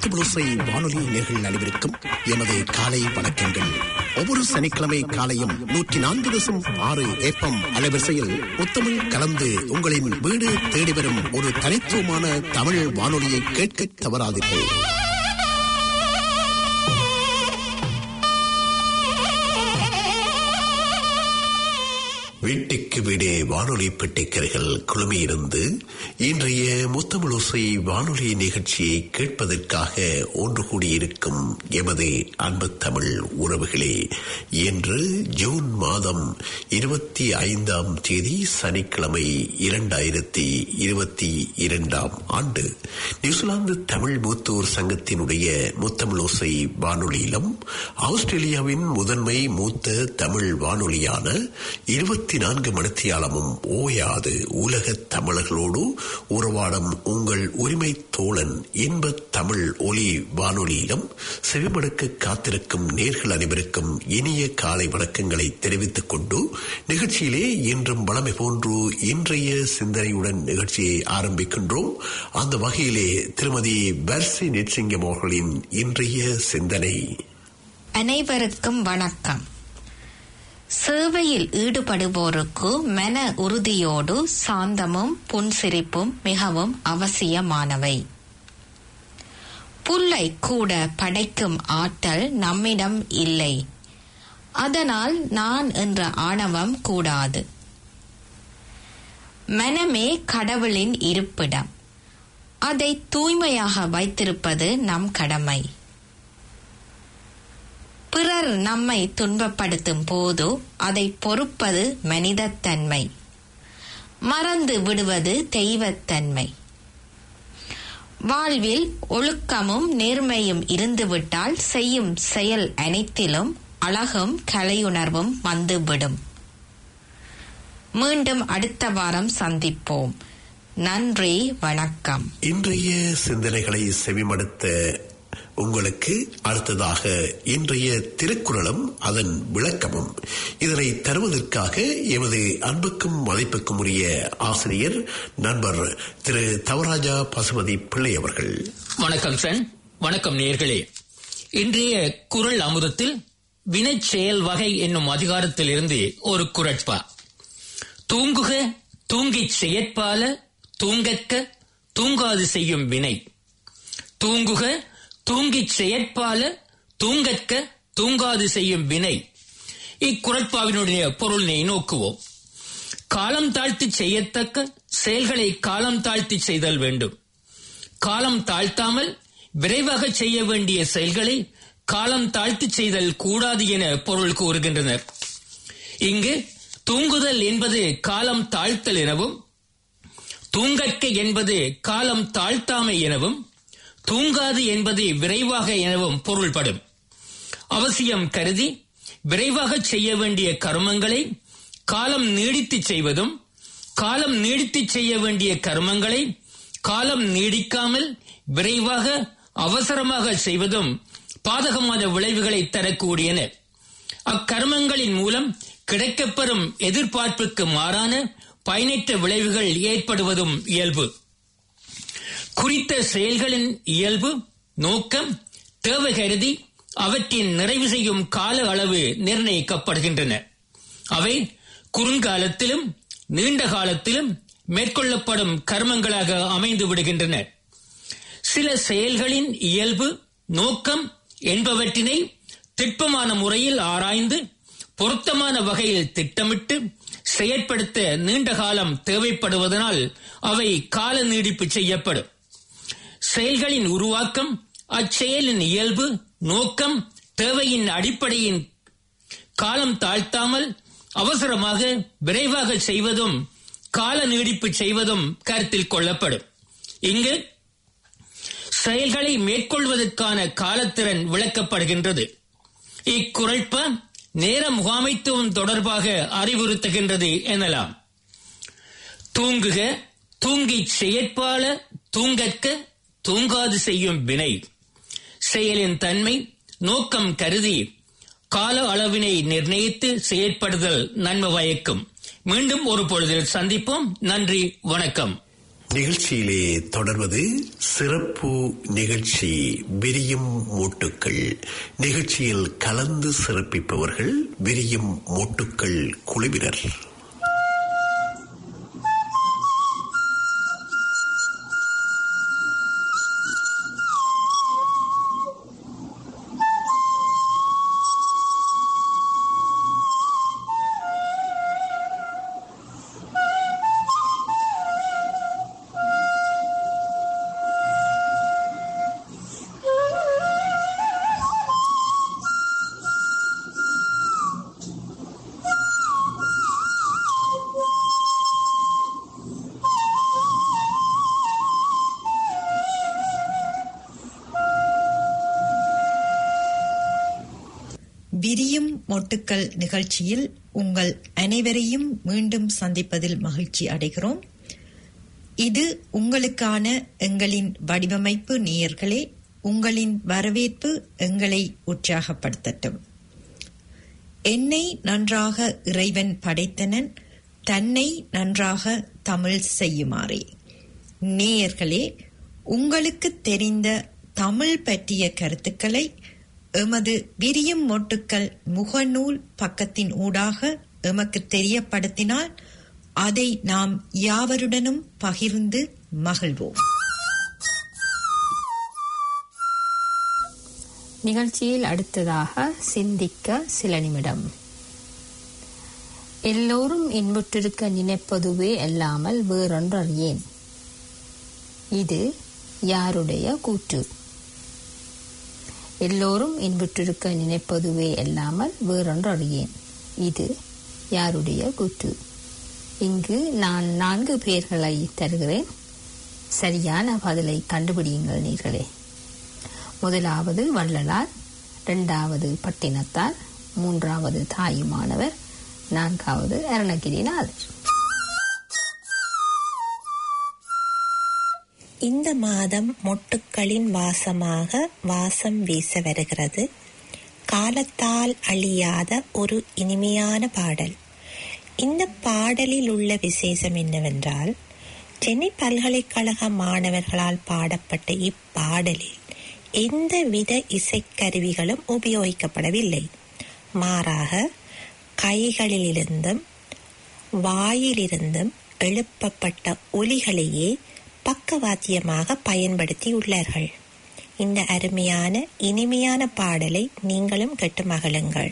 முத்தமிழோசை வானொலி நேர்கள் அனைவருக்கும் எமது காலை வணக்கங்கள் ஒவ்வொரு சனிக்கிழமை காலையும் நூற்றி நான்கு தசம் ஆறு ஏப்பம் அலைவரிசையில் முத்தமிழ் கலந்து உங்களின் வீடு தேடி வரும் ஒரு தனித்துவமான தமிழ் வானொலியை கேட்க தவறாதீர்கள் வீட்டுக்கு வீடே வானொலி பெட்டிக்கரைகள் குழுமியிருந்து இன்றைய முத்தமிழோசை வானொலி நிகழ்ச்சியை கேட்பதற்காக ஒன்று கூடியிருக்கும் எமது அன்பு தமிழ் உறவுகளே இன்று ஜூன் மாதம் இருபத்தி ஐந்தாம் தேதி சனிக்கிழமை இரண்டாயிரத்தி இருபத்தி இரண்டாம் ஆண்டு நியூசிலாந்து தமிழ் மூத்தோர் சங்கத்தினுடைய முத்தமிழோசை வானொலியிலும் ஆஸ்திரேலியாவின் முதன்மை மூத்த தமிழ் வானொலியான இருபத்தி நான்கு மணித்தியாலமும் ஓயாது உலக தமிழர்களோடு உறவாடும் உங்கள் உரிமை தோழன் இன்ப தமிழ் ஒலி வானொலியிலும் செவிமடுக்க காத்திருக்கும் நேர்கள் அனைவருக்கும் இனிய காலை வணக்கங்களை தெரிவித்துக் கொண்டு நிகழ்ச்சியிலே இன்றும் வளமை போன்று இன்றைய சிந்தனையுடன் நிகழ்ச்சியை ஆரம்பிக்கின்றோம் அந்த வகையிலே திருமதி பர்சி நெட்சிங்கம் அவர்களின் இன்றைய சிந்தனை அனைவருக்கும் வணக்கம் சேவையில் ஈடுபடுவோருக்கு மன உறுதியோடு சாந்தமும் புன்சிரிப்பும் மிகவும் அவசியமானவை புல்லை கூட படைக்கும் ஆற்றல் நம்மிடம் இல்லை அதனால் நான் என்ற ஆணவம் கூடாது மனமே கடவுளின் இருப்பிடம் அதை தூய்மையாக வைத்திருப்பது நம் கடமை பிறர் நம்மை துன்பப்படுத்தும் போது அதை பொறுப்பது மனிதத்தன்மை மறந்து விடுவது தெய்வத்தன்மை வாழ்வில் ஒழுக்கமும் நேர்மையும் இருந்துவிட்டால் செய்யும் செயல் அனைத்திலும் அழகும் கலையுணர்வும் வந்துவிடும் மீண்டும் அடுத்த வாரம் சந்திப்போம் நன்றி வணக்கம் இன்றைய சிந்தனைகளை செவிமடுத்த உங்களுக்கு அடுத்ததாக இன்றைய திருக்குறளும் அதன் விளக்கமும் இதனை தருவதற்காக எமது அன்புக்கும் மதிப்புக்கும் உரிய ஆசிரியர் நண்பர் திரு தவராஜா பசுபதி பிள்ளை அவர்கள் வணக்கம் சன் வணக்கம் நேர்களே இன்றைய குரல் அமுதத்தில் வினை செயல் வகை என்னும் அதிகாரத்தில் இருந்து ஒரு குரட்பா தூங்குக தூங்கிச் செயற்பால தூங்கற்க தூங்காது செய்யும் வினை தூங்குக தூங்கிச் செயற்பால தூங்கற்க தூங்காது செய்யும் வினை இக்குரட்பாவினுடைய பொருளினை நோக்குவோம் காலம் தாழ்த்தி செய்யத்தக்க செயல்களை காலம் தாழ்த்தி செய்தல் வேண்டும் காலம் தாழ்த்தாமல் விரைவாக செய்ய வேண்டிய செயல்களை காலம் தாழ்த்தி செய்தல் கூடாது என பொருள் கூறுகின்றனர் இங்கு தூங்குதல் என்பது காலம் தாழ்த்தல் எனவும் தூங்கற்க என்பது காலம் தாழ்த்தாமை எனவும் தூங்காது என்பது விரைவாக எனவும் பொருள்படும் அவசியம் கருதி விரைவாக செய்ய வேண்டிய கர்மங்களை காலம் நீடித்து செய்வதும் காலம் நீடித்து செய்ய வேண்டிய கர்மங்களை காலம் நீடிக்காமல் விரைவாக அவசரமாக செய்வதும் பாதகமான விளைவுகளை தரக்கூடியன அக்கர்மங்களின் மூலம் கிடைக்கப்பெறும் எதிர்பார்ப்புக்கு மாறான பயனற்ற விளைவுகள் ஏற்படுவதும் இயல்பு குறித்த செயல்களின் இயல்பு நோக்கம் தேவை கருதி அவற்றின் நிறைவு செய்யும் கால அளவு நிர்ணயிக்கப்படுகின்றன அவை குறுங்காலத்திலும் நீண்ட காலத்திலும் மேற்கொள்ளப்படும் கர்மங்களாக அமைந்து விடுகின்றன சில செயல்களின் இயல்பு நோக்கம் என்பவற்றினை திட்பமான முறையில் ஆராய்ந்து பொருத்தமான வகையில் திட்டமிட்டு செயற்படுத்த நீண்ட காலம் தேவைப்படுவதனால் அவை கால நீடிப்பு செய்யப்படும் செயல்களின் உருவாக்கம் அச்செயலின் இயல்பு நோக்கம் தேவையின் அடிப்படையின் காலம் தாழ்த்தாமல் அவசரமாக விரைவாக செய்வதும் கால நீடிப்பு செய்வதும் கருத்தில் கொள்ளப்படும் இங்கு செயல்களை மேற்கொள்வதற்கான காலத்திறன் விளக்கப்படுகின்றது இக்குறைப்ப நேர முகாமைத்துவம் தொடர்பாக அறிவுறுத்துகின்றது எனலாம் தூங்குக தூங்கி செயற்பால தூங்கற்க தூங்காது செய்யும் வினை செயலின் தன்மை நோக்கம் கருதி கால அளவினை நிர்ணயித்து செயற்படுதல் நன்மை பயக்கும் மீண்டும் ஒரு பொழுதில் சந்திப்போம் நன்றி வணக்கம் நிகழ்ச்சியிலே தொடர்வது சிறப்பு நிகழ்ச்சி விரியும் மூட்டுக்கள் நிகழ்ச்சியில் கலந்து சிறப்பிப்பவர்கள் விரியும் மூட்டுக்கள் குழுவினர் விரியும் மொட்டுக்கள் நிகழ்ச்சியில் உங்கள் அனைவரையும் மீண்டும் சந்திப்பதில் மகிழ்ச்சி அடைகிறோம் இது உங்களுக்கான எங்களின் வடிவமைப்பு நேயர்களே உங்களின் வரவேற்பு எங்களை உற்சாகப்படுத்தட்டும் என்னை நன்றாக இறைவன் படைத்தனன் தன்னை நன்றாக தமிழ் செய்யுமாறே நேயர்களே உங்களுக்கு தெரிந்த தமிழ் பற்றிய கருத்துக்களை எமது விரியும் மொட்டுக்கள் முகநூல் பக்கத்தின் ஊடாக எமக்கு தெரியப்படுத்தினால் அதை நாம் யாவருடனும் பகிர்ந்து மகிழ்வோம் நிகழ்ச்சியில் அடுத்ததாக சிந்திக்க சில நிமிடம் எல்லோரும் இன்புற்றிருக்க நினைப்பதுவே அல்லாமல் வேறொன்று அறியேன் இது யாருடைய கூற்று எல்லோரும் இன்புற்றிருக்க நினைப்பதுவே அல்லாமல் வேறொன்று அறியேன் இது யாருடைய கூற்று இங்கு நான் நான்கு பெயர்களை தருகிறேன் சரியான பதிலை கண்டுபிடியுங்கள் நீர்களே முதலாவது வள்ளலார் இரண்டாவது பட்டினத்தார் மூன்றாவது தாயுமானவர் நான்காவது அருணகிரிநாதர் இந்த மாதம் மொட்டுக்களின் வாசமாக வாசம் வீச வருகிறது காலத்தால் அழியாத ஒரு இனிமையான பாடல் இந்த பாடலில் உள்ள விசேஷம் என்னவென்றால் சென்னை பல்கலைக்கழக மாணவர்களால் பாடப்பட்ட இப்பாடலில் எந்தவித இசைக்கருவிகளும் உபயோகிக்கப்படவில்லை மாறாக கைகளிலிருந்தும் வாயிலிருந்தும் எழுப்பப்பட்ட ஒலிகளையே பக்கவாத்தியமாக பயன்படுத்தியுள்ளார்கள் இந்த அருமையான இனிமையான பாடலை நீங்களும் கேட்டு மகிழுங்கள்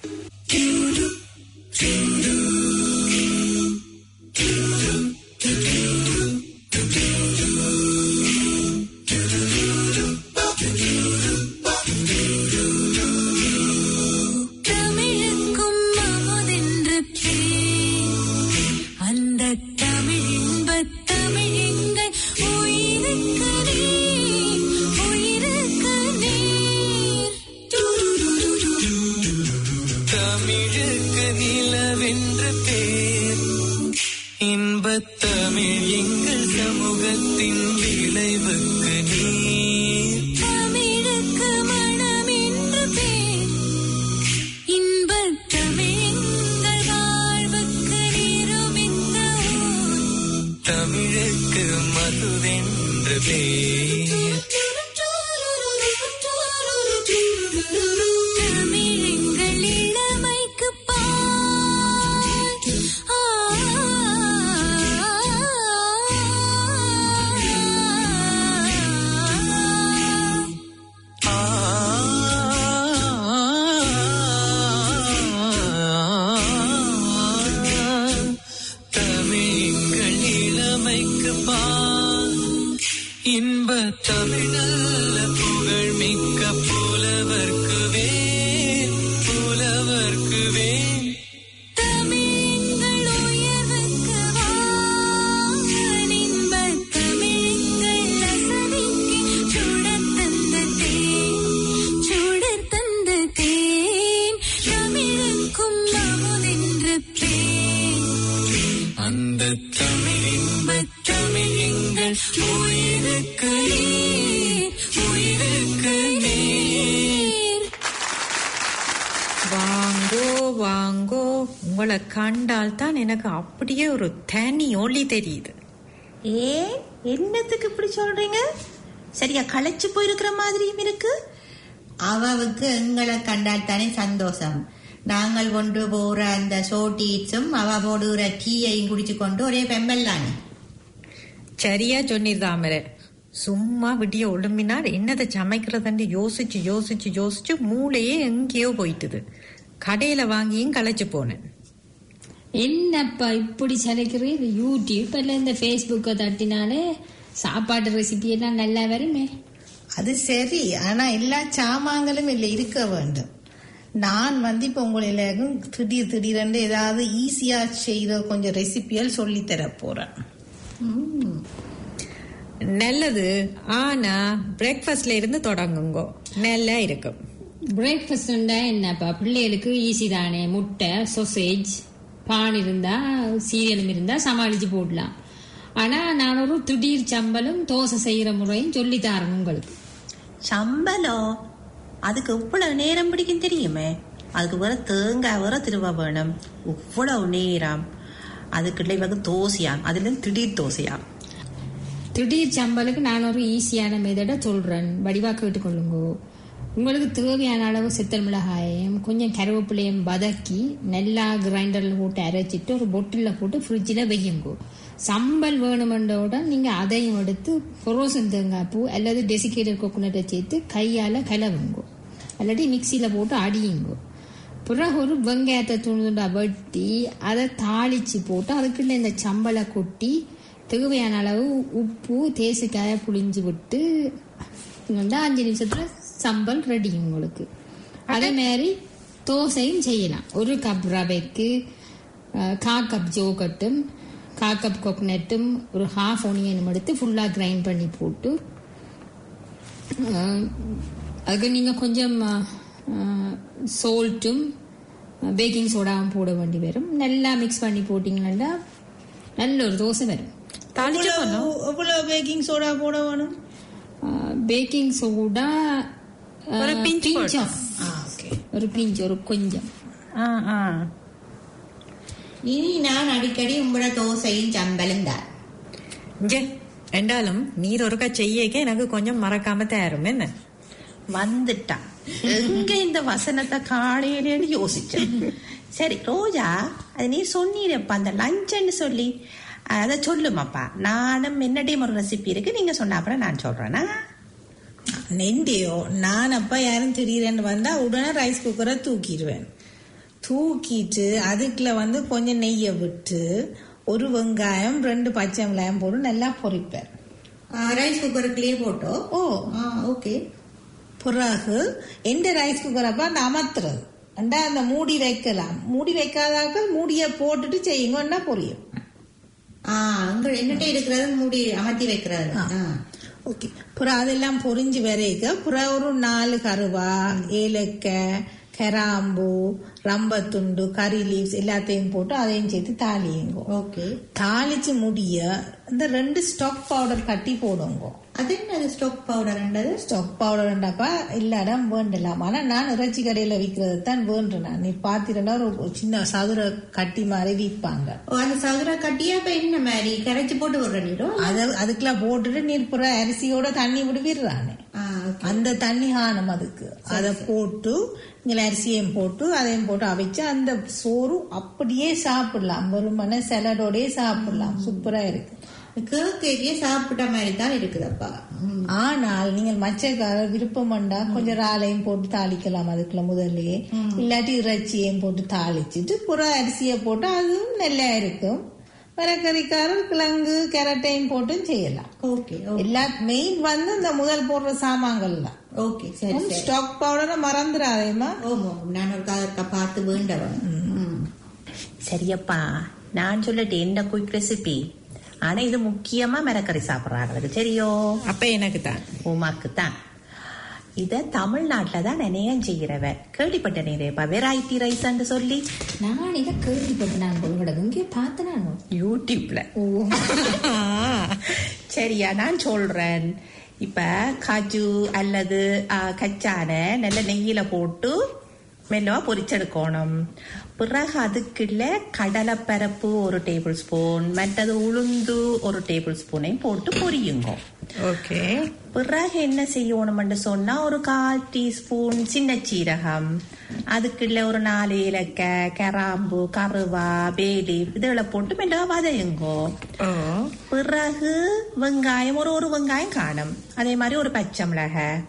தமிழுக்கும் அமுதென்று பேர். அந்த தமிழ் இன்பத் தமிழ் எங்கள் உயிருக்கு நேர், உயிருக்கு நேர். தமிழுக்கு நிலவென்று பேர் இன்பத் தமிழ் எங்கள் சமூகத்தின் விளைவுக்கு நீர் தமிழுக்கு மனம் என்று பேர். இன்பத் தமிழ் எங்கள் வாழ்வுக்கு நிரூபித்த ஊர். தமிழுக்கு மதுவென்று பேர் தமிழ் எங்கள் இளமைக்குப் பால். ஆ ஆ தமிழ்கள் இளமைக்கு பால் இன்ப தமிழல்ல புகழ் மிக்க புலவர்க்கு வேல் புலவர்க்கு வேல் தமிழெங்கள் உயர்வுக்கு வான். இன்பத் தமிழெங்கள் அசதிக்கு சுடத் தந்த தேன். சுடத் தந்த தேன். தமிழுக்கும் அமுதென்று பேர். அந்த தமிழ் இன்பத் தமிழ் எங்கள் உயிருக்கு நீர் உயிருக்கு நீர் வாங்கோ வாங்கோ உங்களை கண்டால் தான் எனக்கு அப்படியே ஒரு தனி ஒளி தெரியுது ஏன் என்னத்துக்கு இப்படி சொல்றீங்க சரியா களைச்சு போயிருக்கிற மாதிரியும் இருக்கு அவவுக்கு எங்களை கண்டால் தானே சந்தோஷம் நாங்கள் கொண்டு போற அந்த சோட்டீட்ஸும் அவ போடுகிற டீயையும் குடிச்சு கொண்டு ஒரே பெம்பல்லானே சரியா சொன்னீர் தாமரை சும்மா விடிய ஒழும்பினார் என்னதை சமைக்கிறதுன்னு யோசிச்சு யோசிச்சு யோசிச்சு மூளையே எங்கேயோ போயிட்டுது கடையில வாங்கியும் களைச்சு போனேன் என்னப்பா இப்படி சமைக்கிறீர் யூடியூப் இல்லை இந்த ஃபேஸ்புக்கை தட்டினாலே சாப்பாடு ரெசிபி எல்லாம் நல்லா வருமே அது சரி ஆனா எல்லா சாமான்களும் இல்லை இருக்க வேண்டும் நான் வந்து இப்போ உங்களிலும் திடீர் திடீரென்று ஏதாவது ஈஸியா செய்த கொஞ்சம் ரெசிபியல் சொல்லி தர போறேன் நல்லது ஆனா பிரேக்ஃபாஸ்ட்ல இருந்து தொடங்குங்கோ நல்லா இருக்கும் பிரேக்ஃபாஸ்ட்ண்டா என்னப்பா பிள்ளைகளுக்கு ஈஸி தானே முட்டை சொசேஜ் பான் இருந்தா சீரியலும் இருந்தா சமாளிச்சு போடலாம் ஆனா நான் ஒரு திடீர் சம்பலும் தோசை செய்யற முறையும் சொல்லி தரேன் உங்களுக்கு சம்பளம் அதுக்கு எவ்வளவு நேரம் பிடிக்கும் தெரியுமே அதுக்கு வேற தேங்காய் வேற திருவ வேணும் இவ்வளவு நேரம் அதுக்குள்ள இவங்க தோசையாம் அதுல திடீர் தோசையாம் திடீர் சம்பலுக்கு நான் ஒரு ஈஸியான மெதட சொல்றேன் வடிவா கேட்டுக்கொள்ளுங்க உங்களுக்கு தேவையான அளவு சித்தல் மிளகாயையும் கொஞ்சம் கருவேப்பிலையும் வதக்கி நல்லா கிரைண்டர்ல போட்டு அரைச்சிட்டு ஒரு பொட்டில் போட்டு ஃப்ரிட்ஜில் வையுங்க சம்பல் வேணுமென்றோட நீங்க அதையும் எடுத்து ஃப்ரோசன் தேங்காய் பூ அல்லது டெசிகேட்டட் கோகோனட்டை சேர்த்து கையால கலவுங்க இல்லாட்டி மிக்சியில போட்டு அடியுங்க பிறகு ஒரு வெங்காயத்தை துண்டு துண்டா வெட்டி அதை தாளிச்சு போட்டு அதுக்குள்ள இந்த சம்பளை கொட்டி தேவையான அளவு உப்பு தேசிக்காய புளிஞ்சு விட்டு வந்து அஞ்சு நிமிஷத்துல சம்பல் ரெடி உங்களுக்கு அதே மாதிரி தோசையும் செய்யலாம் ஒரு கப் ரவைக்கு அஹ், கா கப் ஜோகட்டும் கா கப் கொக்கனட்டும் ஒரு ஹாஃப் ஒனியனும் எடுத்து ஃபுல்லாக கிரைண்ட் பண்ணி போட்டு அஹ், அதுக்கு நீங்கள் கொஞ்சம் சோல்ட்டும் பேக்கிங் சோடாவும் போட வேண்டி வரும் நல்லா மிக்ஸ் பண்ணி போட்டிங்கன்னா நல்ல ஒரு தோசை வரும் தாளிச்சு போனோம் எவ்வளவு- எவ்வளவு பேக்கிங் சோடா போட வேணும் பேக்கிங் சோடா ஒரு pinch பிஞ்ச் ஆ, ஓகே ஒரு பிஞ்ச் ஒரு கொஞ்சம் ஆ ஆ இனி நான் அடிக்கடி உங்களோட தோசையும் சம்பலும் தான் இங்க என்றாலும் நீர் ஒருக்கா செய்யக்க எனக்கு கொஞ்சம் மறக்காம தயாரும் என்ன வந்துட்டான் எங்க இந்த வசனத்தை காலையிலேன்னு யோசிச்சேன் சரி ரோஜா அது நீ சொன்னீரப்பா அந்த லஞ்சன்னு சொல்லி அதை சொல்லுமாப்பா நானும் என்னடையும் ஒரு ரெசிபி இருக்கு நீங்க சொன்ன அப்புறம் நான் சொல்றேனா நெண்டியோ நான் அப்ப யாரும் திடீரென்னு வந்தா உடனே ரைஸ் குக்கரை தூக்கிடுவேன் தூக்கிட்டு அதுக்குள்ள வந்து கொஞ்சம் நெய்யை விட்டு ஒரு வெங்காயம் ரெண்டு பச்சை வெங்காயம் போட்டு நல்லா பொரிப்பேன் ரைஸ் குக்கருக்குள்ளேயே போட்டோ ஓ ஓகே பிறகு எந்த ரைஸ் குக்கர் அப்ப அந்த அமர்த்துறது அண்டா அந்த மூடி வைக்கலாம் மூடி வைக்காதாக்கள் மூடியை போட்டுட்டு செய்யுங்கன்னா புரியும் ஆ அங்க என்னட்ட இருக்கிறது மூடி அமர்த்தி வைக்கிறது ஆ. ஓகே புறம் அதெல்லாம் பொரிஞ்சு வரைக்க புறம் ஒரு நாலு கருவா ஏலக்காய் கிராம்பு ரம்பத்துண்டு கறி லீவ்ஸ் எல்லாத்தையும் போட்டு அதையும் சேர்த்து தாளியுங்க ஓகே தாளிச்சு முடிய இந்த ரெண்டு ஸ்டாக் பவுடர் கட்டி போடுங்க அது என்னது ஸ்டோக் பவுடர்ன்றது ஸ்டாக் பவுடர்ண்டாப்பா இல்லாடம் வேண்டலாம் ஆனா நான் இறைச்சி கடையில விற்கிறது தான் வேண்டுறேன் நீ பாத்தீங்கன்னா ஒரு சின்ன சதுர கட்டி மாதிரி விற்பாங்க ஓ அந்த சதுர கட்டியா இப்ப என்ன மாதிரி கரைச்சு போட்டு விடுற நீரும் அத அதுக்கெல்லாம் போட்டுட்டு நீர் புற அரிசியோட தண்ணி விடுவிடுறானே ஆ, okay. அந்த தண்ணி காணும் அதுக்கு அதை போட்டு இங்கே அரிசியையும் போட்டு அதையும் போட்டு அவிச்சு அந்த சோறு அப்படியே சாப்பிடலாம் வெறுமனே சலடோடயே சாப்பிடலாம் சூப்பரா இருக்கு கேக்கையே சாப்பிட்ட மாதிரி தான் இருக்குதப்பா ம். ஆனால் நீங்கள் மச்சக்கார விருப்பம் பண்ணா கொஞ்சம் ராலையும் போட்டு தாளிக்கலாம் அதுக்குள்ள முதல்லயே இல்லாட்டி இறைச்சியையும் போட்டு தாளிச்சிட்டு புற அரிசியை போட்டு அதுவும் நல்லா இருக்கும் மரக்கறிக்காரர் கிழங்கு கேரட்டையும் போட்டும் செய்யலாம் ஓகே ஓகே. எல்லா மெயின் வந்து இந்த முதல் போடுற சாமான்கள் தான் ஓகே சரி சரி ஸ்டாக் பவுடரை மறந்துடாதேம்மா ஓமோ நான் ஒரு காதற்கா பார்த்து வேண்டவன் ம். சரியப்பா நான் சொல்லட்டு என்ன குயிக் ரெசிபி ஆனா இது முக்கியமா மிரக்கறி சாப்பிடுறாங்களுக்கு சரியோ அப்ப எனக்கு தான் உமாக்கு தான் இத தமிழ்நாட்டுல தான் நினையம் செய்கிறவ கேள்விப்பட்ட நேரேப்பா வெரைட்டி ரைஸ் சொல்லி நான் இதை கேள்விப்பட்டு நான் உங்களோட இங்கே பார்த்தேன் நான் யூடியூப்ல ஓ சரியா நான் சொல்றேன் இப்ப காஜு அல்லது ஆ, கச்சான நல்ல நெய்யில போட்டு மெல்லவா பொரிச்செடுக்கணும் பிறகு அதுக்குள்ள கடலைப்பரப்பு ஒரு டேபிள் ஸ்பூன் மற்றது உளுந்து ஒரு டேபிள் ஸ்பூனையும் போட்டு பொரியுங்க ஓகே பிறகு என்ன செய்யணும்னு சொன்னா ஒரு கால் டீஸ்பூன் சின்ன சீரகம் அதுக்குள்ள ஒரு நாலு ஏலக்காய் கிராம்பு கருவா பேலி இதெல்லாம் போட்டு மெல்லவா வதையுங்கோ ஓ பிறகு வெங்காயம் ஒரு ஒரு வெங்காயம் காணும் அதே மாதிரி ஒரு பச்சை மிளகாய்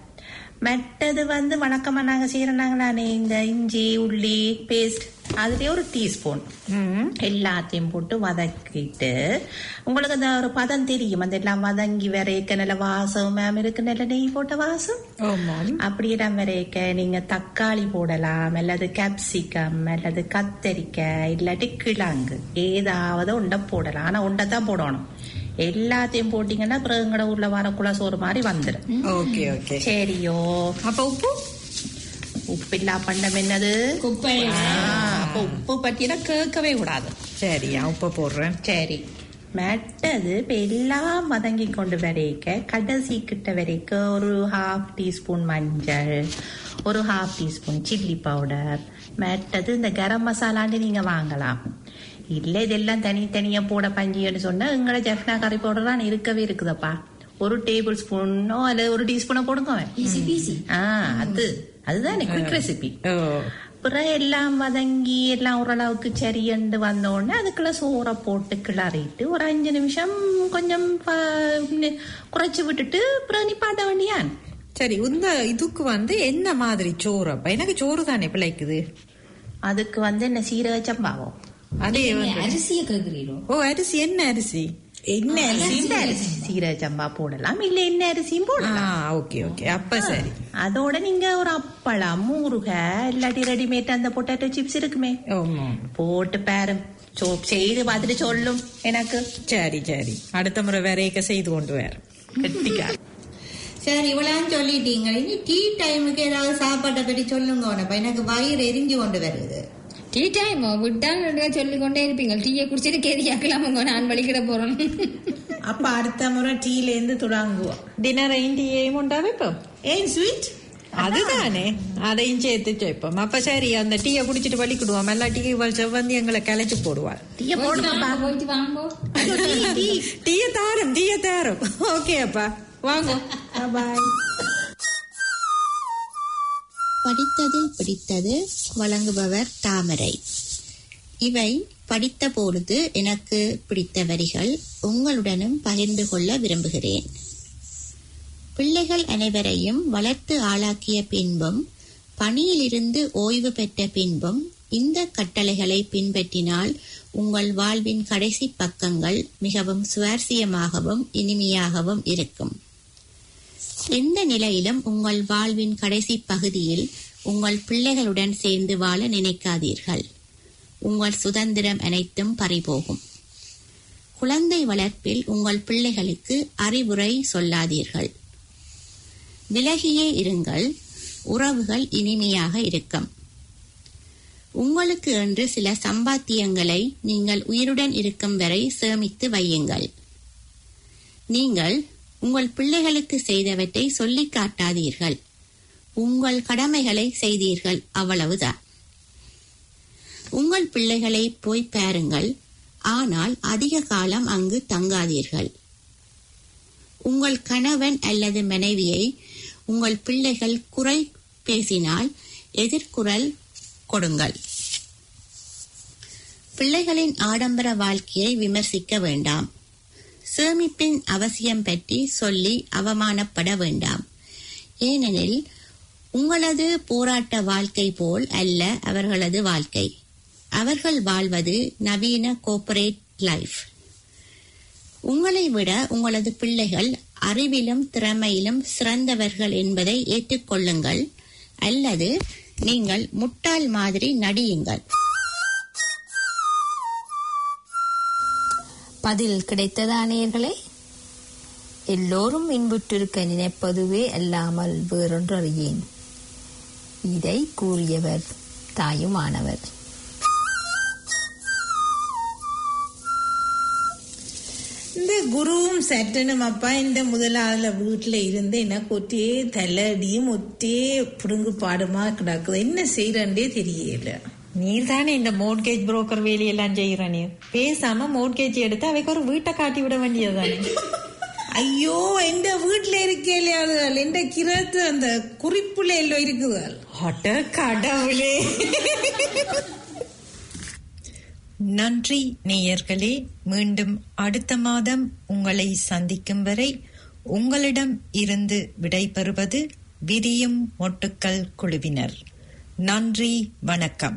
மற்றது வந்து வழக்கமா நாங்க செய்யறாங்களானே இந்த இஞ்சி உள்ளி பேஸ்ட் அதுலயே ஒரு டீஸ்பூன் எல்லாத்தையும் போட்டு வதக்கிட்டு உங்களுக்கு அந்த ஒரு பதம் தெரியும் அந்த எல்லாம் வதங்கி வரைக்க நல்ல வாசம் மேம் இருக்கு நல்ல நெய் போட்ட வாசம் ஆமாம் அப்படியெல்லாம் வரைக்க நீங்க தக்காளி போடலாம் அல்லது கேப்சிகம் அல்லது கத்தரிக்காய் இல்லாட்டி கிழங்கு ஏதாவது உண்டை போடலாம் ஆனா உண்டை தான் போடணும் எல்லாத்தையும் போட்டீங்கன்னா பிறகு எங்கட ஊர்ல வரக்குள்ள சோறு மாதிரி வந்துடும் ஓகே ஓகே சரியோ அப்ப உப்பு உப்பில்லா பண்டம் என்னது குப்பை ஆ, அப்ப உப்பு பத்தியெல்லாம் கேட்கவே கூடாது சரியா உப்பு போடுறேன் சரி மெட்டது இப்ப எல்லாம் வதங்கி கொண்டு வரைக்க கடைசி கிட்ட வரைக்க ஒரு ஹாஃப் டீஸ்பூன் மஞ்சள் ஒரு ஹாஃப் டீஸ்பூன் சில்லி பவுடர் மெட்டது இந்த கரம் மசாலான்னு நீங்க வாங்கலாம் இல்ல இதெல்லாம் தனித்தனியா போட பஞ்சின்னு சொன்னா எங்களை ஜெஃப்னா கறி பவுடர் இருக்கவே இருக்குதப்பா ஒரு டேபிள் ஸ்பூனோ அல்ல ஒரு டீஸ்பூனோ போடுங்க ஈஸி பீசி ஆ அது அதுதான் குவிக் ரெசிபி ஓ அப்புறம் எல்லாம் வதங்கி எல்லாம் ஓரளவுக்கு சரியண்டு வந்த உடனே அதுக்குள்ள சோறை போட்டு கிளறிட்டு ஒரு அஞ்சு நிமிஷம் கொஞ்சம் ப- நி- குறைச்சு விட்டுட்டு அப்புறம் நிப்பாட்ட வேண்டியான் சரி இந்த இதுக்கு வந்து என்ன மாதிரி சோறு அப்ப எனக்கு சோறு தானே பிழைக்குது அதுக்கு வந்து என்ன சீரக சம்பாவம் அதே வந்து அரிசியை கேக்குறீரோ ஓ அரிசி என்ன அரிசி என்ன அரிசி இந்த அரிசி சீரக சம்பா போடலாம் இல்ல என்ன அரிசியும் ஆ போடலாம் ஓகே ஓகே அப்ப சரி அதோட நீங்க ஒரு அப்பளம் ஊறுக இல்லாட்டி ரெடிமேட் அந்த பொட்டேட்டோ சிப்ஸ் இருக்குமே ஆமா போட்டு பாரு சோ- செய்து பார்த்துட்டு சொல்லும் எனக்கு சரி சரி அடுத்த முறை வேறையக்க செய்து கொண்டு வேற கெட்டிக்கா சரி இவ்வளவு சொல்லிட்டீங்க இனி டீ டைமுக்கு ஏதாவது சாப்பாட்டை பற்றி சொல்லுங்க உனப்பா எனக்கு வயிறு எரிஞ்சு கொண்டு வருது டீ டைம் விட்டால் சொல்லிக் கொண்டே இருப்பீங்க டீயை குடிச்சிட்டு கேதியாக்கலாமுங்க நான் வலிக்கிட போறேன் அப்ப அடுத்த முறை டீல இருந்து தொடங்குவோம் டின்னர் டீயையும் உண்டாவே இப்போ ஏன் ஸ்வீட் அதுதானே அதையும் சேர்த்து சேர்ப்போம் அப்ப சரி அந்த டீயை குடிச்சிட்டு வலிக்கிடுவோம் எல்லா டீ செவ்வந்தி எங்களை கலைச்சு போடுவாள் டீயை போடுங்கப்பா போயிட்டு வாங்கோ டீய தாரம் டீய தாரம் ஓகே அப்பா வாங்க பாய் படித்தது பிடித்தது வழங்குபவர் தாமரை இவை படித்த பொழுது எனக்கு பிடித்த வரிகள் உங்களுடனும் பகிர்ந்து கொள்ள விரும்புகிறேன் பிள்ளைகள் அனைவரையும் வளர்த்து ஆளாக்கிய பின்பும் பணியிலிருந்து ஓய்வு பெற்ற பின்பும் இந்த கட்டளைகளை பின்பற்றினால் உங்கள் வாழ்வின் கடைசி பக்கங்கள் மிகவும் சுவாரஸ்யமாகவும் இனிமையாகவும் இருக்கும் எந்த நிலையிலும் உங்கள் வாழ்வின் கடைசி பகுதியில் உங்கள் பிள்ளைகளுடன் சேர்ந்து வாழ நினைக்காதீர்கள் உங்கள் சுதந்திரம் அனைத்தும் பறிபோகும் குழந்தை வளர்ப்பில் உங்கள் பிள்ளைகளுக்கு அறிவுரை சொல்லாதீர்கள் விலகியே இருங்கள் உறவுகள் இனிமையாக இருக்கும் உங்களுக்கு என்று சில சம்பாத்தியங்களை நீங்கள் உயிருடன் இருக்கும் வரை சேமித்து வையுங்கள் நீங்கள் உங்கள் பிள்ளைகளுக்கு செய்தவற்றை சொல்லிக் காட்டாதீர்கள் உங்கள் கடமைகளை செய்தீர்கள் அவ்வளவுதான் உங்கள் பிள்ளைகளை போய் பாருங்கள் ஆனால் அதிக காலம் அங்கு தங்காதீர்கள் உங்கள் கணவன் அல்லது மனைவியை உங்கள் பிள்ளைகள் குறை பேசினால் எதிர்குரல் கொடுங்கள் பிள்ளைகளின் ஆடம்பர வாழ்க்கையை விமர்சிக்க வேண்டாம் சேமிப்பின் அவசியம் பற்றி சொல்லி அவமானப்பட வேண்டாம் ஏனெனில் உங்களது போராட்ட வாழ்க்கை போல் அல்ல அவர்களது வாழ்க்கை அவர்கள் வாழ்வது நவீன கோப்பரேட் லைஃப் உங்களை விட உங்களது பிள்ளைகள் அறிவிலும் திறமையிலும் சிறந்தவர்கள் என்பதை ஏற்றுக்கொள்ளுங்கள் அல்லது நீங்கள் முட்டாள் மாதிரி நடியுங்கள் பதில் கிடைத்ததா நேயர்களே எல்லோரும் இன்புற்றிருக்க நினைப்பதுவே அல்லாமல் வேறொன்று அறியேன் இதை கூறியவர் தாயுமானவர் இந்த குருவும் சட்டனும் அப்பா இந்த முதலாள வீட்டுல இருந்து எனக்கு ஒற்றே தலையடியும் ஒற்றே புடுங்கு பாடுமா கிடக்குது என்ன செய்யறே தெரியல நீர் தானே இந்த மோட்கேஜ் புரோக்கர் வேலையெல்லாம் செய்யற நீ பேசாம மோட்கேஜ் எடுத்து அவைக்கு ஒரு வீட்டை காட்டி விட வேண்டியதுதானே ஐயோ எந்த வீட்டுல இருக்கலையாளுகள் எந்த கிரத்து அந்த குறிப்புல எல்லாம் இருக்குதுகள் அட கடவுளே நன்றி நேயர்களே மீண்டும் அடுத்த மாதம் உங்களை சந்திக்கும் வரை உங்களிடம் இருந்து விடைபெறுவது விரியும் மொட்டுக்கள் குழுவினர் நன்றி வணக்கம்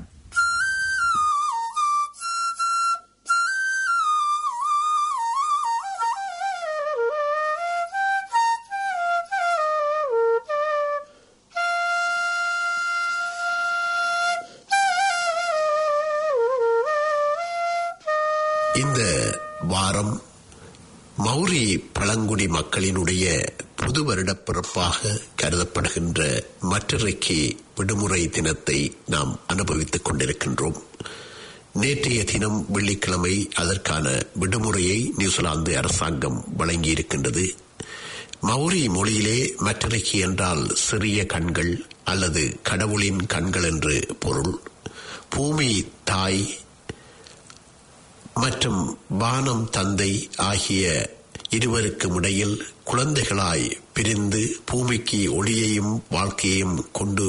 இந்த வாரம் மௌரி பழங்குடி மக்களினுடைய புது வருடப் பிறப்பாக கருதப்படுகின்ற மற்றறைக்கு விடுமுறை தினத்தை நாம் அனுபவித்துக் கொண்டிருக்கின்றோம் நேற்றைய தினம் வெள்ளிக்கிழமை அதற்கான விடுமுறையை நியூசிலாந்து அரசாங்கம் வழங்கியிருக்கின்றது மௌரி மொழியிலே மற்றறைக்கு என்றால் சிறிய கண்கள் அல்லது கடவுளின் கண்கள் என்று பொருள் பூமி தாய் மற்றும் வானம் தந்தை ஆகிய இருவருக்கும் இடையில் குழந்தைகளாய் பிரிந்து பூமிக்கு ஒளியையும் வாழ்க்கையையும் கொண்டு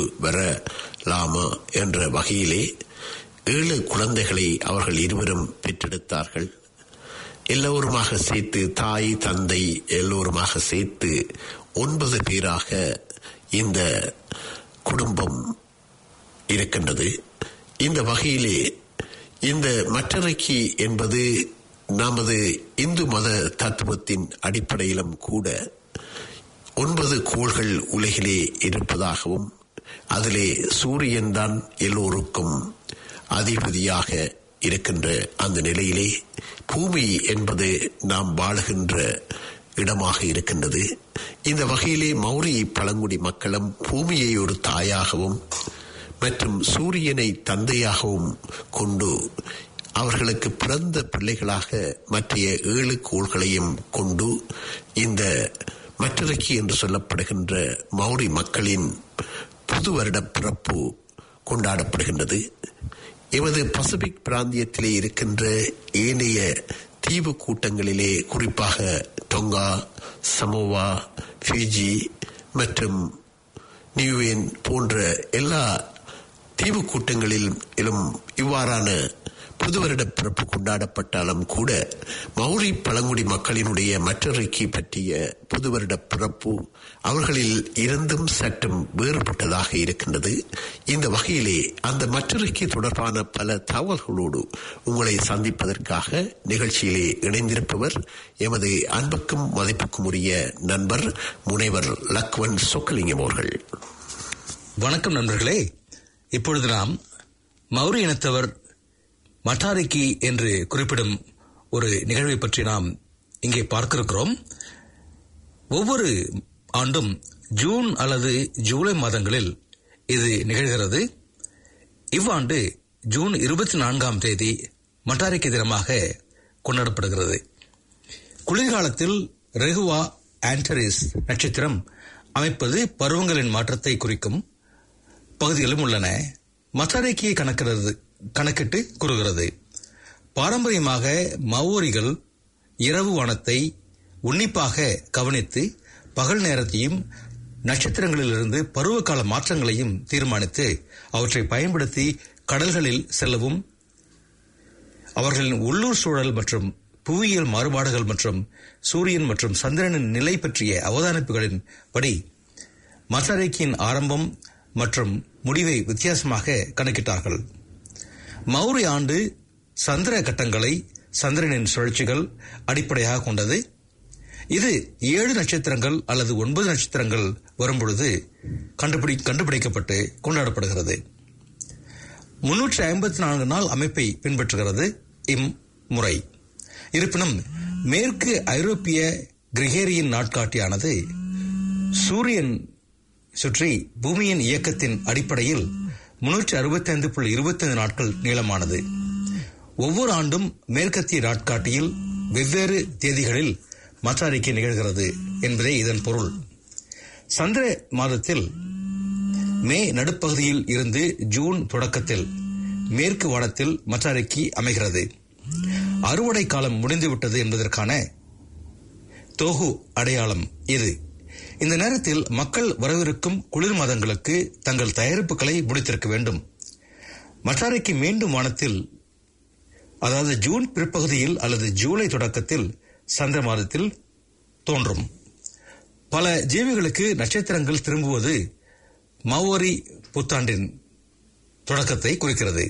வரலாமா என்ற வகையிலே ஏழு குழந்தைகளை அவர்கள் இருவரும் பெற்றெடுத்தார்கள் எல்லோருமாக சேர்த்து தாய் தந்தை எல்லோருமாக சேர்த்து ஒன்பது பேராக இந்த குடும்பம் இருக்கின்றது இந்த வகையிலே இந்த மற்றறைக்கு என்பது நமது இந்து மத தத்துவத்தின் அடிப்படையிலும் கூட ஒன்பது கோள்கள் உலகிலே இருப்பதாகவும் அதிலே சூரியன் தான் எல்லோருக்கும் அதிபதியாக இருக்கின்ற அந்த நிலையிலே பூமி என்பது நாம் வாழுகின்ற இடமாக இருக்கின்றது இந்த வகையிலே மௌரி பழங்குடி மக்களும் பூமியை ஒரு தாயாகவும் மற்றும் சூரியனை தந்தையாகவும் கொண்டு அவர்களுக்கு பிறந்த பிள்ளைகளாக மற்றைய ஏழு கோள்களையும் கொண்டு இந்த மற்றறைக்கு என்று சொல்லப்படுகின்ற மௌரி மக்களின் புது வருட பிறப்பு கொண்டாடப்படுகின்றது எமது பசிபிக் பிராந்தியத்திலே இருக்கின்ற ஏனைய தீவு கூட்டங்களிலே குறிப்பாக டொங்கா சமோவா ஃபிஜி மற்றும் நியூவேன் போன்ற எல்லா தீவு கூட்டங்களிலும் இவ்வாறான புது வருட பிறப்பு கொண்டாடப்பட்டாலும் கூட மௌரி பழங்குடி மக்களினுடைய மற்றறைக்கு பற்றிய புது வருட பிறப்பு அவர்களில் இருந்தும் சட்டம் வேறுபட்டதாக இருக்கின்றது இந்த வகையிலே அந்த மற்றறைக்கு தொடர்பான பல தகவல்களோடு உங்களை சந்திப்பதற்காக நிகழ்ச்சியிலே இணைந்திருப்பவர் எமது அன்புக்கும் மதிப்புக்கும் உரிய நண்பர் முனைவர் லக்வன் சொக்கலிங்கம் அவர்கள் வணக்கம் நண்பர்களே இப்பொழுது நாம் மௌரி இனத்தவர் மட்டாரிக்கி என்று குறிப்பிடும் ஒரு நிகழ்வை பற்றி நாம் இங்கே பார்க்க இருக்கிறோம் ஒவ்வொரு ஆண்டும் ஜூன் அல்லது ஜூலை மாதங்களில் இது நிகழ்கிறது இவ்வாண்டு ஜூன் இருபத்தி நான்காம் தேதி மட்டாரிக்கி தினமாக கொண்டாடப்படுகிறது குளிர்காலத்தில் ரெகுவா ஆண்டரிஸ் நட்சத்திரம் அமைப்பது பருவங்களின் மாற்றத்தை குறிக்கும் பகுதிகளும் உள்ளன மத்தாரேக்கியை கணக்கிடுறது கணக்கிட்டு கூறுகிறது பாரம்பரியமாக மவோரிகள் இரவு வானத்தை உன்னிப்பாக கவனித்து பகல் நேரத்தையும் நட்சத்திரங்களிலிருந்து பருவகால மாற்றங்களையும் தீர்மானித்து அவற்றை பயன்படுத்தி கடல்களில் செல்லவும் அவர்களின் உள்ளூர் சூழல் மற்றும் புவியியல் மாறுபாடுகள் மற்றும் சூரியன் மற்றும் சந்திரனின் நிலை பற்றிய அவதானிப்புகளின் படி மசரேக்கியின் ஆரம்பம் மற்றும் முடிவை வித்தியாசமாக கணக்கிட்டார்கள் மௌரி ஆண்டு சந்திர கட்டங்களை சந்திரனின் சுழற்சிகள் அடிப்படையாக கொண்டது இது ஏழு நட்சத்திரங்கள் அல்லது ஒன்பது நட்சத்திரங்கள் வரும்பொழுது கண்டுபிடி கண்டுபிடிக்கப்பட்டு கொண்டாடப்படுகிறது முன்னூற்றி ஐம்பத்தி நான்கு நாள் அமைப்பை பின்பற்றுகிறது இம்முறை இருப்பினும் மேற்கு ஐரோப்பிய கிரிகேரியன் நாட்காட்டியானது சூரியன் சுற்றி பூமியின் இயக்கத்தின் அடிப்படையில் முன்னூற்றி அறுபத்தி ஐந்து புள்ளி இருபத்தைந்து நாட்கள் நீளமானது ஒவ்வொரு ஆண்டும் மேற்கத்திய நாட்காட்டியில் வெவ்வேறு தேதிகளில் மச்சாரிக்கை நிகழ்கிறது என்பதே இதன் பொருள் சந்திர மாதத்தில் மே நடுப்பகுதியில் இருந்து ஜூன் தொடக்கத்தில் மேற்கு வானத்தில் மச்சாரிக்கி அமைகிறது அறுவடை காலம் முடிந்துவிட்டது என்பதற்கான தோகு அடையாளம் இது இந்த நேரத்தில் மக்கள் வரவிருக்கும் குளிர் மாதங்களுக்கு தங்கள் தயாரிப்புகளை முடித்திருக்க வேண்டும் மச்சாரைக்கு மீண்டும் வானத்தில் அதாவது ஜூன் பிற்பகுதியில் அல்லது ஜூலை தொடக்கத்தில் சந்திர மாதத்தில் தோன்றும் பல ஜீவிகளுக்கு நட்சத்திரங்கள் திரும்புவது மவோரி புத்தாண்டின் தொடக்கத்தை குறிக்கிறது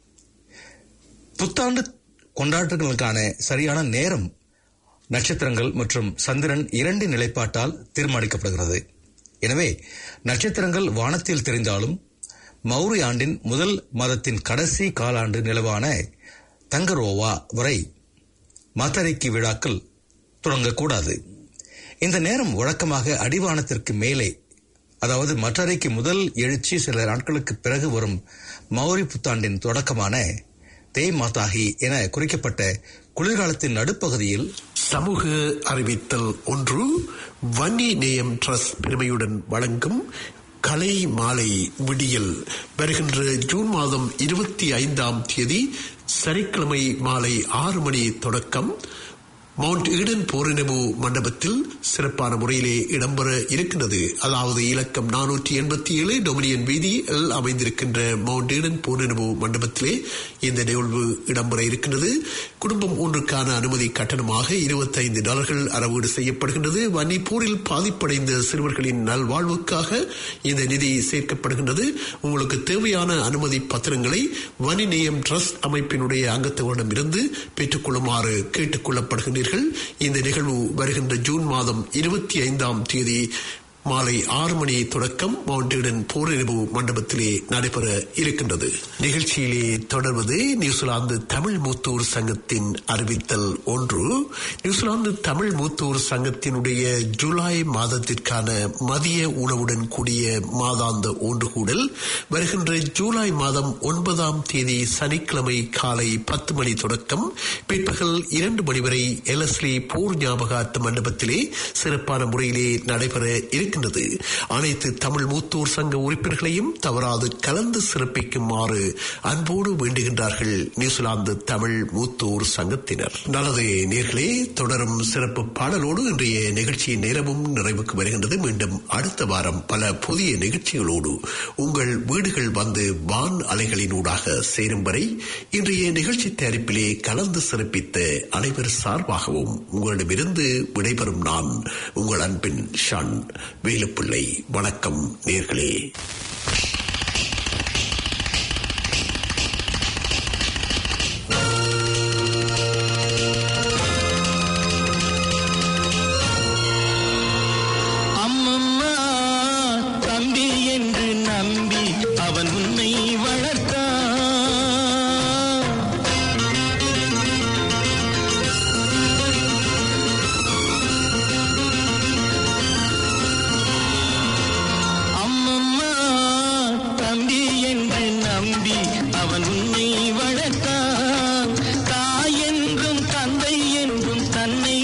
புத்தாண்டு கொண்டாட்டங்களுக்கான சரியான நேரம் நட்சத்திரங்கள் மற்றும் சந்திரன் இரண்டு நிலைப்பாட்டால் தீர்மானிக்கப்படுகிறது எனவே நட்சத்திரங்கள் வானத்தில் தெரிந்தாலும் மௌரி ஆண்டின் முதல் மாதத்தின் கடைசி காலாண்டு நிலவான தங்கரோவா வரை மத்தரைக்கு விழாக்கள் தொடங்கக்கூடாது இந்த நேரம் வழக்கமாக அடிவானத்திற்கு மேலே அதாவது மற்றறைக்கு முதல் எழுச்சி சில நாட்களுக்கு பிறகு வரும் மௌரி புத்தாண்டின் தொடக்கமான தே மாதாகி என குறிக்கப்பட்ட குளிர்காலத்தின் நடுப்பகுதியில் சமூக அறிவித்தல் ஒன்று வன்னி நேயம் ட்ரஸ்ட் பெருமையுடன் வழங்கும் கலை மாலை விடியல் வருகின்ற ஜூன் மாதம் இருபத்தி ஐந்தாம் தேதி சனிக்கிழமை மாலை ஆறு மணி தொடக்கம் மவுண்ட் ஈடன் போரினவு மண்டபத்தில் சிறப்பான முறையிலே இடம்பெற இருக்கின்றது அதாவது இலக்கம் நானூற்றி எண்பத்தி ஏழு டொமினியன் வீதியில் அமைந்திருக்கின்ற மவுண்ட் ஈடன் போரினவு மண்டபத்திலே இந்த நிகழ்வு இடம்பெற இருக்கின்றது குடும்பம் ஒன்றுக்கான அனுமதி கட்டணமாக இருபத்தைந்து டாலர்கள் அறவீடு செய்யப்படுகின்றது வன்னி போரில் பாதிப்படைந்த சிறுவர்களின் நல்வாழ்வுக்காக இந்த நிதி சேர்க்கப்படுகின்றது உங்களுக்கு தேவையான அனுமதி பத்திரங்களை வனி நேயம் ட்ரஸ்ட் அமைப்பினுடைய அங்கத்தவரிடம் இருந்து பெற்றுக்கொள்ளுமாறு கேட்டுக் கொள்ளப்படுகின்றீர்கள் இந்த நிகழ்வு வருகின்ற ஜூன் மாதம் இருபத்தி ஐந்தாம் தேதி மாலை ஆறு மணி தொடக்கம் மவுண்டேடன் போரிரவு மண்டபத்திலே நடைபெற இருக்கின்றது நிகழ்ச்சியிலே தொடர்வது நியூசிலாந்து தமிழ் மூத்தூர் சங்கத்தின் அறிவித்தல் ஒன்று நியூசிலாந்து தமிழ் மூத்தூர் சங்கத்தினுடைய ஜூலை மாதத்திற்கான மதிய உணவுடன் கூடிய மாதாந்த ஒன்று கூடல் வருகின்ற ஜூலை மாதம் ஒன்பதாம் தேதி சனிக்கிழமை காலை பத்து மணி தொடக்கம் பிற்பகல் இரண்டு மணி வரை எலஸ்லி போர் ஞாபகார்த்த மண்டபத்திலே சிறப்பான முறையிலே நடைபெற இருக்கின்றது அனைத்து தமிழ் மூத்தோர் சங்க உறுப்பினர்களையும் தவறாது கலந்து சிறப்பிக்குமாறு அன்போடு வேண்டுகின்றார்கள் நியூசிலாந்து தமிழ் மூத்தோர் சங்கத்தினர் நல்லது நேர்களே தொடரும் சிறப்பு பாடலோடு இன்றைய நிகழ்ச்சியின் நேரமும் நிறைவுக்கு வருகின்றது மீண்டும் அடுத்த வாரம் பல புதிய நிகழ்ச்சிகளோடு உங்கள் வீடுகள் வந்து வான் அலைகளினூடாக சேரும் வரை இன்றைய நிகழ்ச்சி தயாரிப்பிலே கலந்து சிறப்பித்த அனைவர் சார்பாகவும் உங்களிடமிருந்து விடைபெறும் நான் உங்கள் அன்பின் ஷான் வேலுப்பிள்ளை வணக்கம் நேர்களே அம்மம்மா தம்பி என்று நம்பி அவன் உன்னை வளர்த்தான் அம்மம்மா தம்பி என்று நம்பி அவன் உன்னை வளர்த்தான் தாய் என்றும் தந்தை என்றும் தன்னை